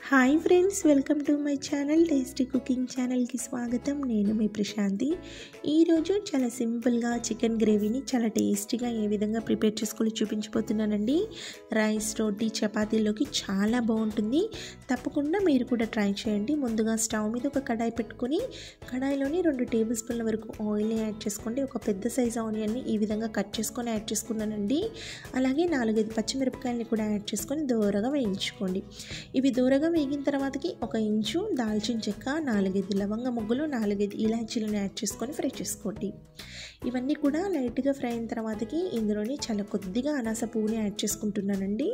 hi friends welcome to my channel tasty cooking ఛానల్కి స్వాగతం నేను మీ ప్రశాంతి ఈరోజు చాలా సింపుల్గా చికెన్ గ్రేవీని చాలా టేస్టీగా ఏ విధంగా ప్రిపేర్ చేసుకొని చూపించబోతున్నానండి రైస్ రోటీ చపాతీలోకి చాలా బాగుంటుంది తప్పకుండా మీరు కూడా ట్రై చేయండి ముందుగా స్టవ్ మీద ఒక కడాయి పెట్టుకొని కడాయిలోని రెండు టేబుల్ స్పూన్ల వరకు ఆయిల్ని యాడ్ చేసుకోండి ఒక పెద్ద సైజ్ ఆనియన్ని ఈ విధంగా కట్ చేసుకొని యాడ్ చేసుకున్నానండి అలాగే నాలుగైదు పచ్చిమిరపకాయలని కూడా యాడ్ చేసుకొని దూరగా వేయించుకోండి ఇవి దూరగా వేగిన తర్వాతకి ఒక ఇంచు దాల్చిన చెక్క నాలుగైదు లవంగ ముగ్గులు నాలుగైదు ఇలాచీలను యాడ్ చేసుకొని ఫ్రై చేసుకోండి ఇవన్నీ కూడా లైట్గా ఫ్రై అయిన తర్వాతకి ఇందులోని చాలా కొద్దిగా అనాస పువ్వుని యాడ్ చేసుకుంటున్నానండి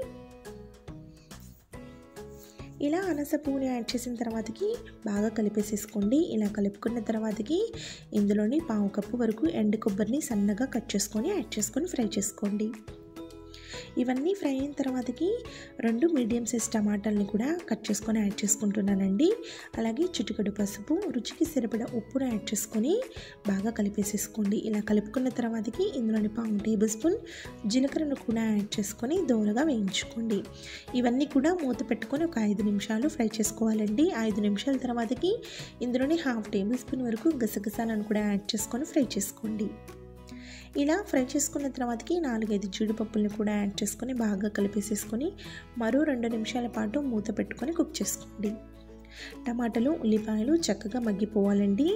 ఇలా అనాస పువ్వుని యాడ్ చేసిన తర్వాతకి బాగా కలిపేసేసుకోండి ఇలా కలుపుకున్న తర్వాతకి ఇందులోని పావు కప్పు వరకు ఎండు కొబ్బరిని సన్నగా కట్ చేసుకొని యాడ్ చేసుకొని ఫ్రై చేసుకోండి ఇవన్నీ ఫ్రై అయిన తర్వాతకి రెండు మీడియం సైజ్ టమాటాలని కూడా కట్ చేసుకొని యాడ్ చేసుకుంటున్నానండి అలాగే చిటికడు పసుపు రుచికి సరిపడా ఉప్పును యాడ్ చేసుకొని బాగా కలిపేసేసుకోండి ఇలా కలుపుకున్న తర్వాతకి ఇందులోని పావు టేబుల్ స్పూన్ జీలకర్రను కూడా యాడ్ చేసుకొని దోరగా వేయించుకోండి ఇవన్నీ కూడా మూత పెట్టుకొని ఒక ఐదు నిమిషాలు ఫ్రై చేసుకోవాలండి ఐదు నిమిషాల తర్వాతకి ఇందులోని హాఫ్ టేబుల్ స్పూన్ వరకు గసగసాలను కూడా యాడ్ చేసుకొని ఫ్రై చేసుకోండి ఇలా ఫ్రై చేసుకున్న తర్వాతకి నాలుగైదు జీడిపప్పులను కూడా యాడ్ చేసుకొని బాగా కలిపేసేసుకొని మరో రెండు నిమిషాల పాటు మూత పెట్టుకొని కుక్ చేసుకోండి టమాటాలు ఉల్లిపాయలు చక్కగా మగ్గిపోవాలండి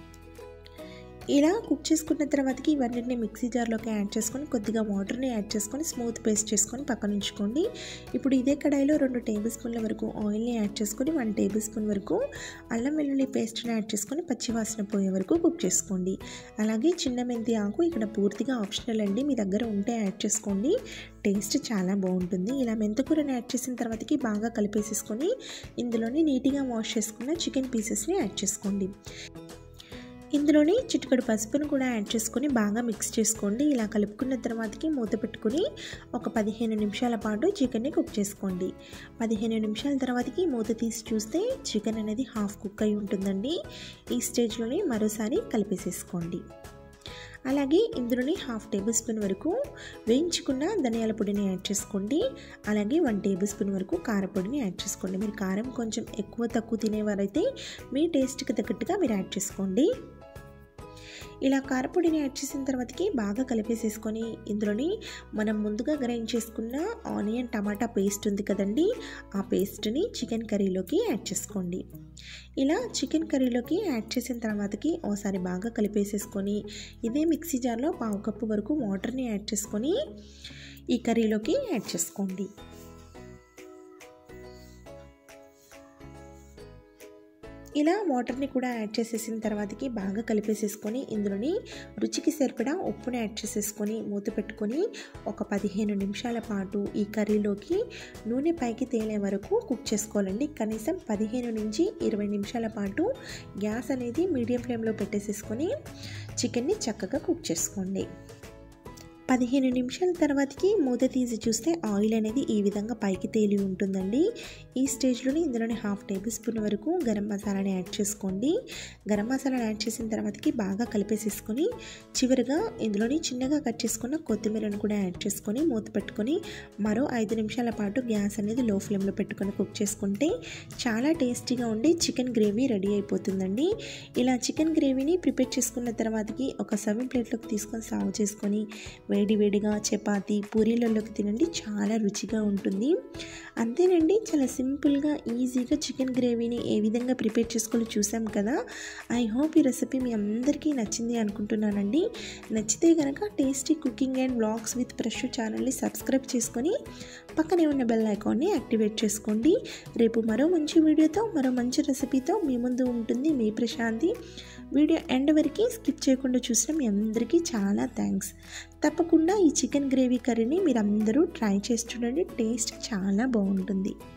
ఇలా కుక్ చేసుకున్న తర్వాతకి ఇవన్నిటిని మిక్సీ జార్లోకి యాడ్ చేసుకొని కొద్దిగా వాటర్ని యాడ్ చేసుకొని స్మూత్ పేస్ట్ చేసుకొని పక్కన ఉంచుకోండి ఇప్పుడు ఇదే కడాయిలో రెండు టేబుల్ స్పూన్ల వరకు ఆయిల్ని యాడ్ చేసుకొని వన్ టేబుల్ స్పూన్ వరకు అల్లం వెల్లుల్లి పేస్ట్ని యాడ్ చేసుకొని పచ్చివాసన పోయే వరకు కుక్ చేసుకోండి అలాగే చిన్న మెంతి ఆకు ఇక్కడ పూర్తిగా ఆప్షనల్ అండి మీ దగ్గర ఉంటే యాడ్ చేసుకోండి టేస్ట్ చాలా బాగుంటుంది ఇలా మెంతకూరని యాడ్ చేసిన తర్వాతకి బాగా కలిపేసేసుకొని ఇందులోని నీట్గా వాష్ చేసుకున్న చికెన్ పీసెస్ని యాడ్ చేసుకోండి ఇందులోని చిటికడు పసుపును కూడా యాడ్ చేసుకొని బాగా మిక్స్ చేసుకోండి ఇలా కలుపుకున్న తర్వాతకి మూత పెట్టుకుని ఒక పదిహేను నిమిషాల పాటు చికెన్ని కుక్ చేసుకోండి పదిహేను నిమిషాల తర్వాతకి మూత తీసి చూస్తే చికెన్ అనేది హాఫ్ కుక్ అయి ఉంటుందండి ఈ స్టేజ్లోనే మరోసారి కలిపేసేసుకోండి అలాగే ఇందులోని హాఫ్ టేబుల్ స్పూన్ వరకు వేయించుకున్న ధనియాల పొడిని యాడ్ చేసుకోండి అలాగే వన్ టేబుల్ స్పూన్ వరకు కారపొడిని యాడ్ చేసుకోండి మీరు కారం కొంచెం ఎక్కువ తక్కువ తినేవారైతే మీ టేస్ట్కి తగ్గట్టుగా మీరు యాడ్ చేసుకోండి ఇలా కారపొడిని యాడ్ చేసిన తర్వాతకి బాగా కలిపేసేసుకొని ఇందులోని మనం ముందుగా గ్రైండ్ చేసుకున్న ఆనియన్ టమాటా పేస్ట్ ఉంది కదండి ఆ పేస్ట్ని చికెన్ కర్రీలోకి యాడ్ చేసుకోండి ఇలా చికెన్ కర్రీలోకి యాడ్ చేసిన తర్వాతకి ఓసారి బాగా కలిపేసేసుకొని ఇదే మిక్సీ జార్లో పావు కప్పు వరకు వాటర్ని యాడ్ చేసుకొని ఈ కర్రీలోకి యాడ్ చేసుకోండి ఇలా వాటర్ని కూడా యాడ్ చేసేసిన తర్వాతకి బాగా కలిపేసేసుకొని ఇందులోని రుచికి సరిపడా ఉప్పుని యాడ్ చేసేసుకొని మూత పెట్టుకొని ఒక పదిహేను నిమిషాల పాటు ఈ కర్రీలోకి నూనె పైకి తేలే వరకు కుక్ చేసుకోవాలండి కనీసం పదిహేను నుంచి ఇరవై నిమిషాల పాటు గ్యాస్ అనేది మీడియం ఫ్లేమ్లో పెట్టేసేసుకొని చికెన్ని చక్కగా కుక్ చేసుకోండి పదిహేను నిమిషాల తర్వాతకి మూత తీసి చూస్తే ఆయిల్ అనేది ఈ విధంగా పైకి తేలి ఉంటుందండి ఈ స్టేజ్లోనే ఇందులోని హాఫ్ టేబుల్ స్పూన్ వరకు గరం మసాలాని యాడ్ చేసుకోండి గరం మసాలాని యాడ్ చేసిన తర్వాతకి బాగా కలిపేసేసుకొని చివరిగా ఇందులోని చిన్నగా కట్ చేసుకున్న కొత్తిమీరను కూడా యాడ్ చేసుకొని మూత పెట్టుకొని మరో ఐదు నిమిషాల పాటు గ్యాస్ అనేది లో ఫ్లేమ్లో పెట్టుకొని కుక్ చేసుకుంటే చాలా టేస్టీగా ఉండి చికెన్ గ్రేవీ రెడీ అయిపోతుందండి ఇలా చికెన్ గ్రేవీని ప్రిపేర్ చేసుకున్న తర్వాతకి ఒక సర్వింగ్ ప్లేట్లోకి తీసుకొని సర్వ్ చేసుకొని వేడి వేడిగా చపాతి పూరీలలోకి తినండి చాలా రుచిగా ఉంటుంది అంతేనండి చాలా సింపుల్గా ఈజీగా చికెన్ గ్రేవీని ఏ విధంగా ప్రిపేర్ చేసుకోవాలో చూసాం కదా ఐ హోప్ ఈ రెసిపీ మీ అందరికీ నచ్చింది అనుకుంటున్నానండి నచ్చితే కనుక tasty cooking and blogs with fresh ఛానల్ని సబ్స్క్రైబ్ చేసుకొని పక్కనే ఉన్న బెల్ ఐకాన్ని యాక్టివేట్ చేసుకోండి రేపు మరో మంచి వీడియోతో మరో మంచి రెసిపీతో మీ ముందు ఉంటుంది మీ ప్రశాంతి వీడియో ఎండ్ వరకు స్కిప్ చేయకుండా చూసిన మీ అందరికీ చాలా థ్యాంక్స్ తప్పకుండా ఈ చికెన్ గ్రేవీ కర్రీని మీరు అందరూ ట్రై చేసి చూడండి టేస్ట్ చాలా బాగుంటుంది